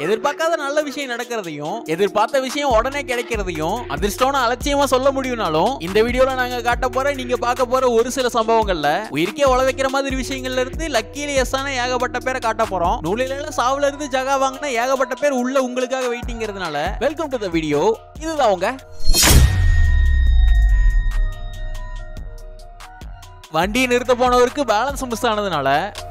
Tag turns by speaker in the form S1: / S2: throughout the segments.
S1: எதிர்பார்க்காத நல்ல விஷயம் நடக்கிறதையும் எதிர்பார்த்த விஷயம் உடனே கிடைக்கிறதையும் அதிர்ஷ்டம்னு அலட்சியமா சொல்ல முடியும்னாலும் இந்த வீடியோல நாங்க காட்ட போற நீங்க பார்க்க போற ஒரு சில சம்பவங்கள்ல உயிருக்கே உழ வைக்கிற மாதிரி விஷயங்கள்ல இருந்து லக்கியில எஸ்ஸான ஏகப்பட்ட பேரை காட்ட போறோம் நூலில சாவுல இருந்து ஜகா வாங்கின ஏகப்பட்ட பேர் உள்ள உங்களுக்காக வெயிட்டிங்கிறதுனால வெல்கம் டு த வீடியோ இதுதான் உங்க வண்டியை நிறுத்த போனவருக்கு பேலன்ஸ் மிஸ் ஆனதுனால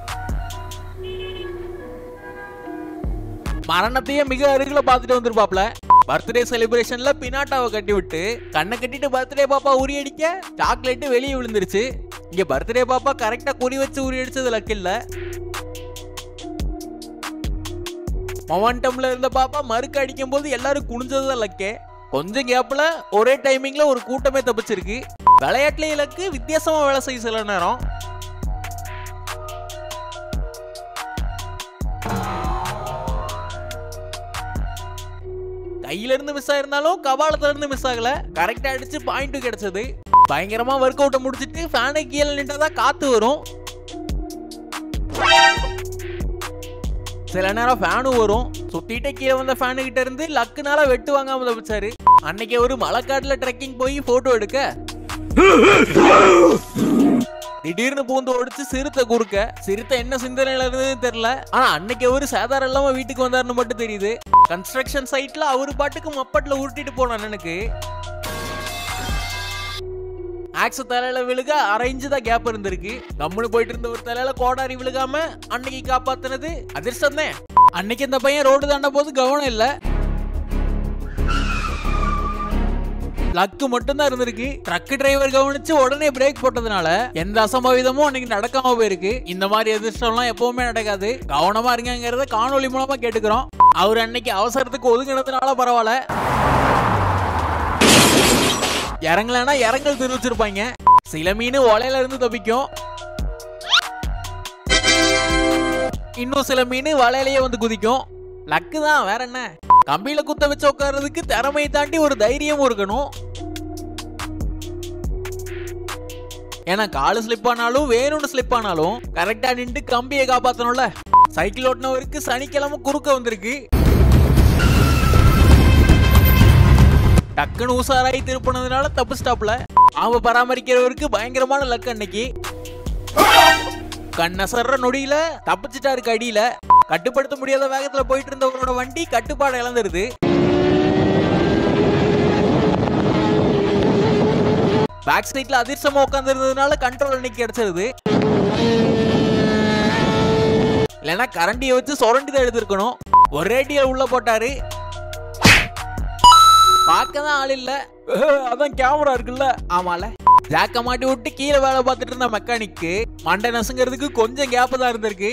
S1: மரணத்தையே மிக அருகில பார்த்துட்டு வந்திருப்பாப்ல பர்த்டே செலிப்ரேஷன்ல பினாட்டாவை கட்டி விட்டு கண்ணை கட்டிட்டு பர்த்டே பாப்பா உரி அடிக்க சாக்லேட் வெளியே விழுந்துருச்சு இங்க பர்த்டே பாப்பா கரெக்டா குறி வச்சு உரி அடிச்சது லக்கு இல்ல மொமெண்டம்ல இருந்த பாப்பா மறுக்க அடிக்கும் போது எல்லாரும் குனிஞ்சதுதான் லக்கே கொஞ்சம் கேப்ல ஒரே டைமிங்ல ஒரு கூட்டமே தப்பிச்சிருக்கு விளையாட்டுல இலக்கு வித்தியாசமா வேலை செய்ய சில நேரம் கையில இருந்து மிஸ் ஆயிருந்தாலும் கபாலத்துல இருந்து மிஸ் ஆகல கரெக்டா அடிச்சு பாயிண்ட் கிடைச்சது பயங்கரமா ஒர்க் அவுட்டை முடிச்சிட்டு ஃபேனு கீழே நின்றாதான் காத்து வரும் சில நேரம் ஃபேனும் வரும் சுத்திட்டு கீழே வந்த ஃபேனு கிட்ட இருந்து லக்குனால வெட்டு வாங்காம தப்பிச்சாரு அன்னைக்கு ஒரு மலைக்காட்டுல ட்ரெக்கிங் போய் போட்டோ எடுக்க திடீர்னு பூந்து ஓடிச்சு சிறுத்தை குறுக்க சிறுத்தை என்ன சிந்தனையில இருந்ததுன்னு தெரியல ஆனா அன்னைக்கு அவரு சாதாரண இல்லாம வீட்டுக்கு வந்தாருன்னு மட்டும் தெரியுது கன்ஸ்ட்ரக்ஷன் சைட்ல அவரு பாட்டுக்கு மப்பட்ல உருட்டிட்டு போன அண்ணனுக்கு ஆக்ஸ் தலையில விழுக அரை இன்ச்சு தான் கேப் இருந்திருக்கு கம்முனு போயிட்டு இருந்த ஒரு தலையில கோடாரி விழுகாம அன்னைக்கு காப்பாத்துனது அதிர்ஷ்டம் தான் அன்னைக்கு இந்த பையன் ரோடு தாண்ட போது கவனம் இல்ல லக்கு மட்டும்தான் இருந்திருக்கு ட்ரக் டிரைவர் கவனிச்சு உடனே பிரேக் போட்டதுனால எந்த அசம்பாவிதமும் அன்னைக்கு நடக்காம போயிருக்கு இந்த மாதிரி அதிர்ஷ்டம்லாம் எப்பவுமே நடக்காது கவனமா இருங்கிறத காணொலி மூலமா கேட்டுக்கிறோம் அவர் அன்னைக்கு அவசரத்துக்கு ஒதுங்கினதுனால பரவாயில்ல இறங்கலன்னா இறங்கல் தெரிவிச்சிருப்பாங்க சில மீன் ஒலையில இருந்து தப்பிக்கும் இன்னும் சில மீன் வலையிலேயே வந்து குதிக்கும் லக்கு தான் வேற என்ன கம்பியில குத்த வச்சு உட்கார்றதுக்கு திறமையை தாண்டி ஒரு தைரியமும் இருக்கணும் ஏன்னா காலு ஸ்லிப் ஆனாலும் வேணும்னு ஸ்லிப் ஆனாலும் கரெக்டா நின்று கம்பியை காப்பாத்தணும்ல சைக்கிள் ஓட்டினவருக்கு சனிக்கிழமை குறுக்க வந்திருக்கு டக்குன்னு உசாராய் திருப்பினதுனால தப்பு ஸ்டாப்ல அவ பராமரிக்கிறவருக்கு பயங்கரமான லக் அன்னைக்கு கண்ணசர்ற நொடியில தப்பிச்சிட்டாரு கடியில கட்டுப்படுத்த முடியாத வேகத்துல போயிட்டு இருந்தவரோட வண்டி கட்டுப்பாடு இழந்துருது பேக் சைட்ல அதிர்ஷ்டமா உட்காந்துருந்ததுனால கண்ட்ரோல் அன்னைக்கு கிடைச்சிருது இல்லைன்னா கரண்டியை வச்சு சுரண்டி தான் எடுத்திருக்கணும் ஒரே அடியில உள்ள போட்டாரு பார்க்க தான் ஆள் இல்ல அதான் கேமரா இருக்குல்ல ஆமால ஜாக்க மாட்டி விட்டு கீழே வேலை பார்த்துட்டு இருந்த மெக்கானிக்கு மண்டை நசுங்கிறதுக்கு கொஞ்சம் கேப் தான் இருந்திருக்கு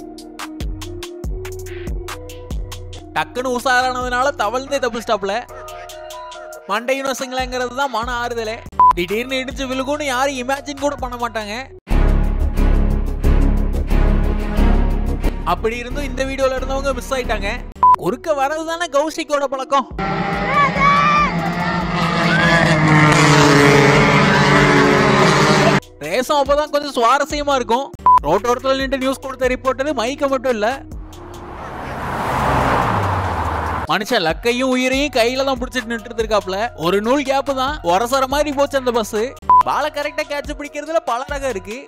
S1: டக்குன்னு உசாரானதுனால தவழ்ந்தே தப்பு ஸ்டாப்ல மண்டையும் நசுங்கலைங்கிறது தான் மன ஆறுதலே திடீர்னு இடிச்சு விழுகும்னு யாரும் இமேஜின் கூட பண்ண மாட்டாங்க அப்படி இருந்தும் இந்த வீடியோல இருந்தவங்க மிஸ் ஆயிட்டாங்க குறுக்க வரது தானே கௌஷிக்கோட பழக்கம் ரேசம் அப்பதான் கொஞ்சம் சுவாரஸ்யமா இருக்கும் ரோட்டோரத்தில் நின்று நியூஸ் கொடுத்த ரிப்போர்ட்டர் மைக்க மட்டும் இல்ல மனுஷன் லக்கையும் உயிரையும் கையில தான் பிடிச்சிட்டு நின்று இருக்காப்ல ஒரு நூல் கேப்பு தான் உரசர மாதிரி போச்சு அந்த பஸ் பாலை கரெக்டா கேட்ச் பிடிக்கிறதுல பல ரகம் இருக்கு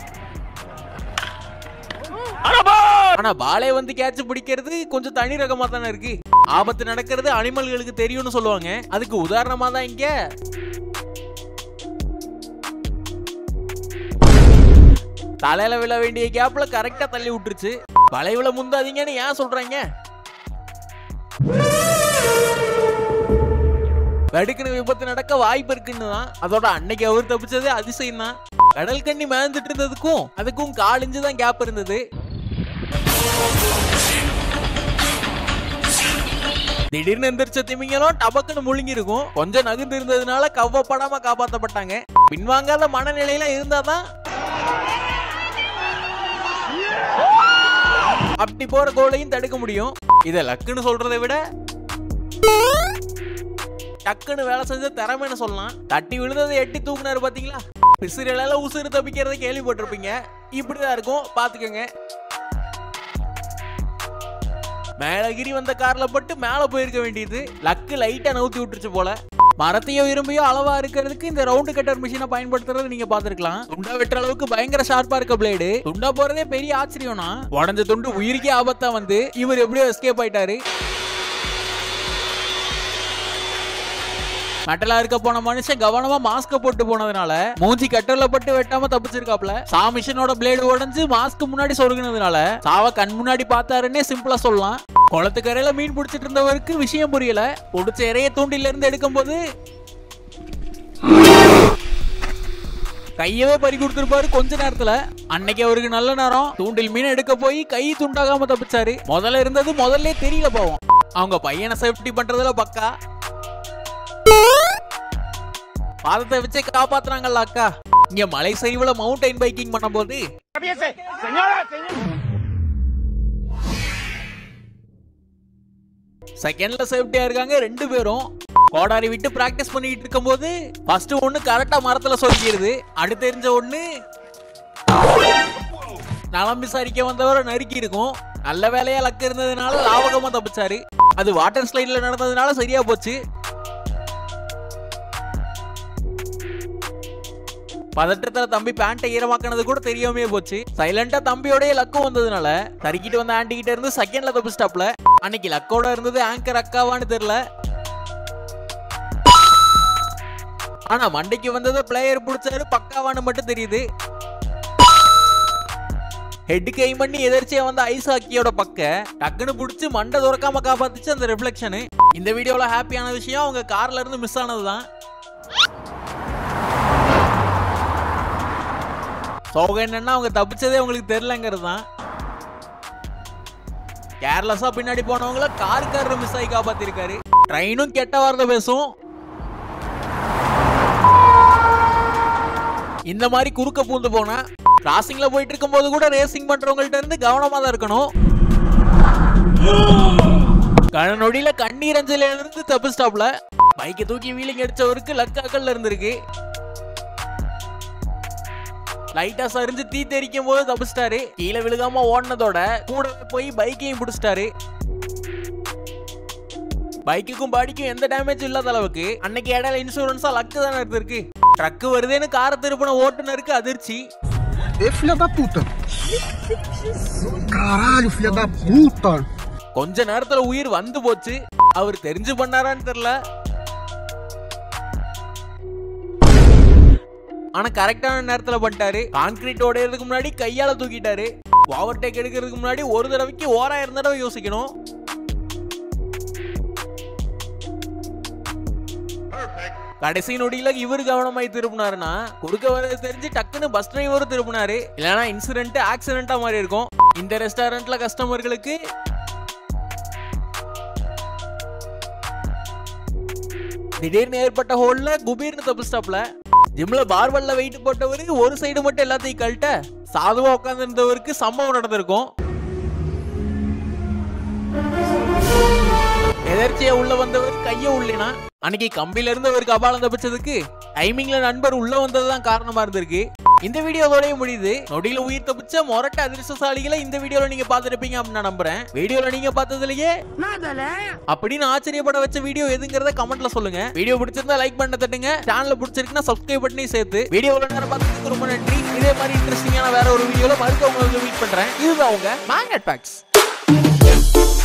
S1: ஆனா பாலே வந்து கேட்ச் பிடிக்கிறது கொஞ்சம் தனி ரகமா தானே இருக்கு ஆபத்து நடக்கிறது அனிமல்களுக்கு தெரியும்னு சொல்லுவாங்க அதுக்கு உதாரணமா தான் இங்க தலையில விழ வேண்டிய கேப்ல கரெக்டா தள்ளி விட்டுருச்சு வளைவுல முந்தாதீங்கன்னு ஏன் சொல்றாங்க வெடுக்குன்னு விபத்து நடக்க வாய்ப்பு இருக்குன்னு தான் அதோட அன்னைக்கு அவர் தப்பிச்சது அதிசயம் தான் கடல் கண்ணி மேந்துட்டு இருந்ததுக்கும் அதுக்கும் காலிஞ்சு தான் கேப் இருந்தது திடீர்னு எந்திரிச்ச திமிங்கலம் டபக்குன்னு முழுங்கி இருக்கும் கொஞ்சம் நகுந்து இருந்ததுனால கவ்வப்படாம காப்பாத்தப்பட்டாங்க பின்வாங்காத மனநிலையில இருந்தாதான் அப்படி போற கோலையும் தடுக்க முடியும் இத லக்குன்னு சொல்றதை விட டக்குன்னு வேலை செஞ்ச திறமைன்னு சொல்லலாம் தட்டி விழுந்ததை எட்டி தூக்குனாரு பாத்தீங்களா பிசிறலால உசுறு தப்பிக்கிறத கேள்விப்பட்டிருப்பீங்க இப்படிதான் இருக்கும் பாத்துக்கோங்க மேலகிரி வந்த கார்ல பட்டு மேல போயிருக்க வேண்டியது லக்கு லைட்டா நவுத்தி விட்டுருச்சு போல மரத்தையோ இரும்பையோ அளவா இருக்கிறதுக்கு இந்த ரவுண்டு கட்டர் மிஷினை பயன்படுத்துறது நீங்க பாத்துருக்கலாம் துண்டா வெட்டுற அளவுக்கு பயங்கர ஷார்ப்பா இருக்க பிளேடு துண்டா போறதே பெரிய ஆச்சரியம்னா உடஞ்ச துண்டு உயிருக்கே ஆபத்தா வந்து இவர் எப்படியோ எஸ்கேப் ஆயிட்டாரு மெட்டலா இருக்க போன மனுஷன் கவனமா மாஸ்க போட்டு போனதுனால மூஞ்சி கட்டர்ல பட்டு வெட்டாம தப்பிச்சிருக்காப்ல சா மிஷினோட பிளேடு உடைஞ்சு மாஸ்க் முன்னாடி சொருகினதுனால சாவ கண் முன்னாடி பார்த்தாருன்னே சிம்பிளா சொல்லலாம் குளத்துக்கரையில மீன் பிடிச்சிட்டு இருந்தவருக்கு விஷயம் புரியல பிடிச்ச இறைய தூண்டில இருந்து எடுக்கும்போது கையவே பறி கொடுத்திருப்பாரு கொஞ்ச நேரத்துல அன்னைக்கு அவருக்கு நல்ல நேரம் தூண்டில் மீன் எடுக்க போய் கை துண்டாகாம தப்பிச்சாரு முதல்ல இருந்தது முதல்ல தெரியல போவோம் அவங்க பையனை சேஃப்டி பண்றதுல பக்கா பாதத்தை வச்சே காப்பாத்துறாங்கல்ல அக்கா இங்க மலை சரிவுல மவுண்டைன் பைக்கிங் பண்ணும்போது செகண்ட்ல சேஃப்டியா இருக்காங்க ரெண்டு பேரும் கோடாரி விட்டு பிராக்டிஸ் பண்ணிட்டு இருக்கும்போது ஃபர்ஸ்ட் ஒண்ணு கரெக்டா மரத்துல சொருகிடுது அடுத்து தெரிஞ்ச ஒண்ணு நலம் விசாரிக்க வந்தவரை நறுக்கி இருக்கும் நல்ல வேலையா லக்கு இருந்ததுனால லாவகமா தப்பிச்சாரு அது வாட்டர் ஸ்லைட்ல நடந்ததுனால சரியா போச்சு பதற்றத்துல தம்பி பேண்ட்டை ஈரமாக்கினது கூட தெரியாமே போச்சு சைலண்டா தம்பியோடய லக்கும் வந்ததுனால தறிக்கிட்டு வந்த ஆண்டி கிட்ட இருந்து செகண்ட்ல தப்பிச்சிட்டாப்ல அன்னைக்கு லக்கோட இருந்தது ஆங்கர் அக்காவான்னு தெரியல ஆனா மண்டைக்கு வந்தது பிளேயர் பிடிச்சாரு பக்காவான்னு மட்டும் தெரியுது ஹெட் கை பண்ணி எதிர்ச்சியா வந்த ஐஸ் ஹாக்கியோட பக்க டக்குன்னு புடிச்சு மண்டை துறக்காம காப்பாத்துச்சு அந்த ரிஃப்ளெக்ஷனு இந்த வீடியோல ஹாப்பியான விஷயம் அவங்க கார்ல இருந்து மிஸ் ஆனதுதான் சோகம் என்னன்னா அவங்க தப்பிச்சதே உங்களுக்கு தெரியலங்கிறது தான் கேர்லெஸ்ஸா பின்னாடி போனவங்கள காருக்காரர் மிஸ் ஆகி காப்பாத்திருக்காரு ட்ரெயினும் கெட்ட வார்த்தை பேசும் இந்த மாதிரி குறுக்க பூந்து போனா கிராசிங்ல போயிட்டு இருக்கும்போது கூட ரேசிங் பண்றவங்கள்ட்ட இருந்து கவனமா தான் இருக்கணும் கண்ணொடியில கண்ணீர் அஞ்சல இருந்து தப்பிச்சிட்டாப்ல பைக்கை தூக்கி வீலிங் அடிச்சவருக்கு லக்காக்கல்ல இருந்திருக்கு லைட்டா சரிஞ்சு தீ தெரிக்கும் போது தப்பிச்சிட்டாரு கீழே விழுகாம ஓடினதோட கூட போய் பைக்கையும் பிடிச்சிட்டாரு பைக்குக்கும் பாடிக்கும் எந்த டேமேஜ் இல்லாத அளவுக்கு அன்னைக்கு இடையில இன்சூரன்ஸா லக்கு தானே இருந்திருக்கு ட்ரக் வருதுன்னு காரை திருப்பின ஓட்டுநருக்கு அதிர்ச்சி
S2: Ê, filha da puta! Caralho, filha da puta!
S1: கொஞ்ச நேரத்துல உயிர் வந்து போச்சு அவர் தெரிஞ்சு பண்ணாரான்னு தெரியல ஆனா கரெக்டான நேரத்துல பண்ணிட்டாரு கான்கிரீட் உடையறதுக்கு முன்னாடி கையால தூக்கிட்டாரு ஓவர்டேக் எடுக்கிறதுக்கு முன்னாடி ஒரு தடவைக்கு ஓராயிரம் தடவை யோசிக்கணும் கடைசி நொடியில இவர் கவனமாய் திருப்பினாருன்னா குறுக்க வரது தெரிஞ்சு டக்குன்னு பஸ் டிரைவரும் திருப்பினாரு இல்லனா இன்சிடென்ட் ஆக்சிடென்ட்டா மாதிரி இருக்கும் இந்த ரெஸ்டாரண்ட்ல கஸ்டமர்களுக்கு திடீர்னு ஏற்பட்ட ஹோல்ல குபீர்னு தப்பிச்சிட்டாப்ல ஜிம்ல பார்வல்ல வெயிட் போட்டவரு ஒரு சைடு மட்டும் எல்லாத்தையும் கழட்ட சாதுவா உட்கார்ந்து இருந்தவருக்கு சம்பவம் நடந்திருக்கும் எதர்ச்சியா உள்ள வந்தவர் கைய உள்ளினா அன்னைக்கு கம்பில இருந்து அவருக்கு அபாலம் தப்பிச்சதுக்கு டைமிங்ல நண்பர் உள்ள வந்ததுதான் காரணமா இருந்திருக்கு இந்த வீடியோ அதோடய முடியுது நொடியில உயிர் தப்பிச்ச மொரட்ட அதிர்ஷ்டசாலிகளை இந்த வீடியோல நீங்க பார்த்திருப்பீங்க அப்படின்னு நான் நம்புறேன் வீடியோல நீங்க பார்த்ததுலயே அப்படின்னு ஆச்சரியப்பட வச்ச வீடியோ எதுங்கிறத கமெண்ட்ல சொல்லுங்க வீடியோ பிடிச்சிருந்தா லைக் பண்ண தட்டுங்க சேனல் பிடிச்சிருக்குன்னா சப்ஸ்கிரைப் பண்ணி சேர்த்து வீடியோல நேரம் பார்த்ததுக்கு ரொம்ப நன்றி இதே மாதிரி இன்ட்ரெஸ்டிங்கான வேற ஒரு வீடியோல மறுக்க உங்களுக்கு மீட் பண்றேன் இதுதான் உங்க மேங்கட் பேக்ஸ்